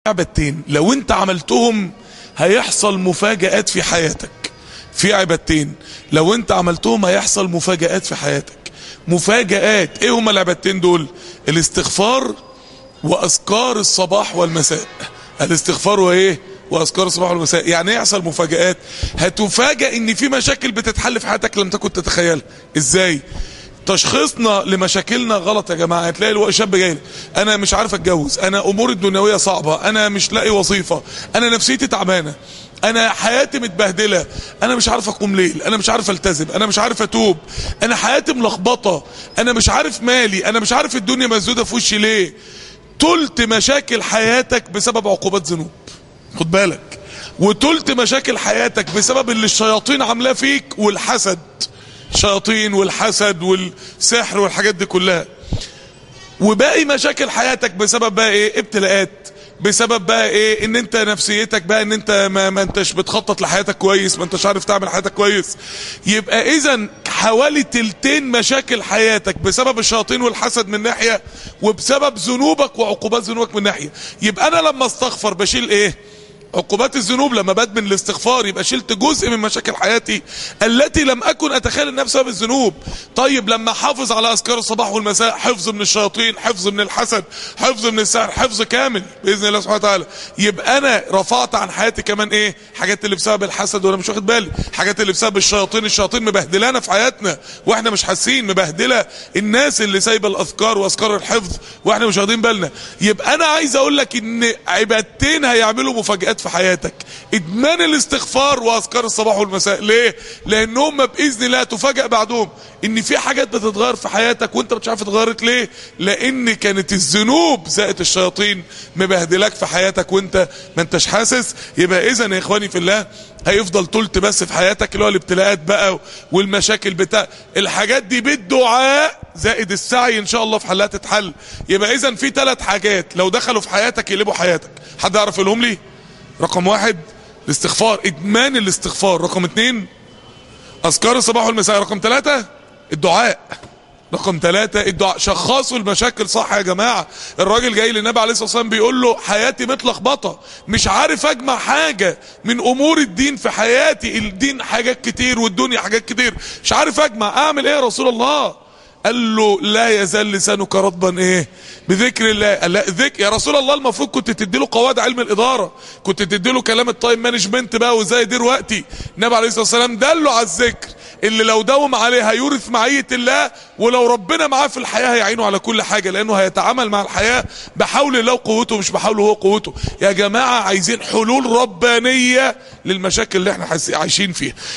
عبادتين لو انت عملتهم هيحصل مفاجآت في حياتك في عبادتين لو انت عملتهم هيحصل مفاجآت في حياتك مفاجآت ايه هما العبادتين دول الاستغفار واذكار الصباح والمساء الاستغفار وايه واذكار الصباح والمساء يعني ايه يحصل مفاجآت هتفاجئ ان في مشاكل بتتحل في حياتك لم تكن تتخيلها ازاي تشخيصنا لمشاكلنا غلط يا جماعه هتلاقي الوقت شاب جاي انا مش عارف اتجوز انا اموري الدنيويه صعبه انا مش لاقي وظيفه انا نفسيتي تعبانه انا حياتي متبهدله انا مش عارف اقوم ليل انا مش عارف التزم انا مش عارف اتوب انا حياتي ملخبطه انا مش عارف مالي انا مش عارف الدنيا مسدوده في وشي ليه تلت مشاكل حياتك بسبب عقوبات ذنوب خد بالك وتلت مشاكل حياتك بسبب اللي الشياطين عاملاه فيك والحسد الشياطين والحسد والسحر والحاجات دي كلها وباقي مشاكل حياتك بسبب بقى ايه ابتلاءات بسبب بقى ايه ان انت نفسيتك بقى ان انت ما, ما انتش بتخطط لحياتك كويس ما انتش عارف تعمل حياتك كويس يبقى اذا حوالي تلتين مشاكل حياتك بسبب الشياطين والحسد من ناحية وبسبب ذنوبك وعقوبات ذنوبك من ناحية يبقى انا لما استغفر بشيل ايه عقوبات الذنوب لما بدمن الاستغفار يبقى شلت جزء من مشاكل حياتي التي لم اكن اتخيل انها بسبب الذنوب طيب لما حافظ على اذكار الصباح والمساء حفظ من الشياطين حفظ من الحسد حفظ من السحر حفظ كامل باذن الله سبحانه وتعالى يبقى انا رفعت عن حياتي كمان ايه حاجات اللي بسبب الحسد وانا مش واخد بالي حاجات اللي بسبب الشياطين الشياطين مبهدلانا في حياتنا واحنا مش حاسين مبهدله الناس اللي سايبه الاذكار واذكار الحفظ واحنا مش واخدين بالنا يبقى انا عايز اقول لك ان عبادتين هيعملوا مفاجات في حياتك ادمان الاستغفار واذكار الصباح والمساء ليه لانهم باذن الله تفاجئ بعدهم ان في حاجات بتتغير في حياتك وانت مش عارف اتغيرت ليه لان كانت الذنوب زائد الشياطين مبهدلاك في حياتك وانت ما انتش حاسس يبقى اذا يا اخواني في الله هيفضل تلت بس في حياتك اللي هو الابتلاءات بقى والمشاكل بتاع الحاجات دي بالدعاء زائد السعي ان شاء الله في حلها تتحل يبقى اذا في ثلاث حاجات لو دخلوا في حياتك يقلبوا حياتك حد يعرف يقولهم لي رقم واحد الاستغفار ادمان الاستغفار رقم اتنين اذكار الصباح والمساء رقم ثلاثة الدعاء رقم ثلاثة الدعاء شخصوا المشاكل صح يا جماعة الراجل جاي للنبي عليه الصلاة والسلام بيقول له حياتي متلخبطة مش عارف اجمع حاجة من امور الدين في حياتي الدين حاجات كتير والدنيا حاجات كتير مش عارف اجمع اعمل ايه يا رسول الله قال له لا يزال لسانك رطبا ايه بذكر الله قال لا ذكر يا رسول الله المفروض كنت تدي له قواعد علم الاداره كنت تدي له كلام التايم مانجمنت بقى وازاي يدير وقتي النبي عليه الصلاه والسلام دله على الذكر اللي لو داوم عليه هيورث معيه الله ولو ربنا معاه في الحياه هيعينه على كل حاجه لانه هيتعامل مع الحياه بحول الله وقوته مش بحوله هو قوته يا جماعه عايزين حلول ربانيه للمشاكل اللي احنا عايشين فيها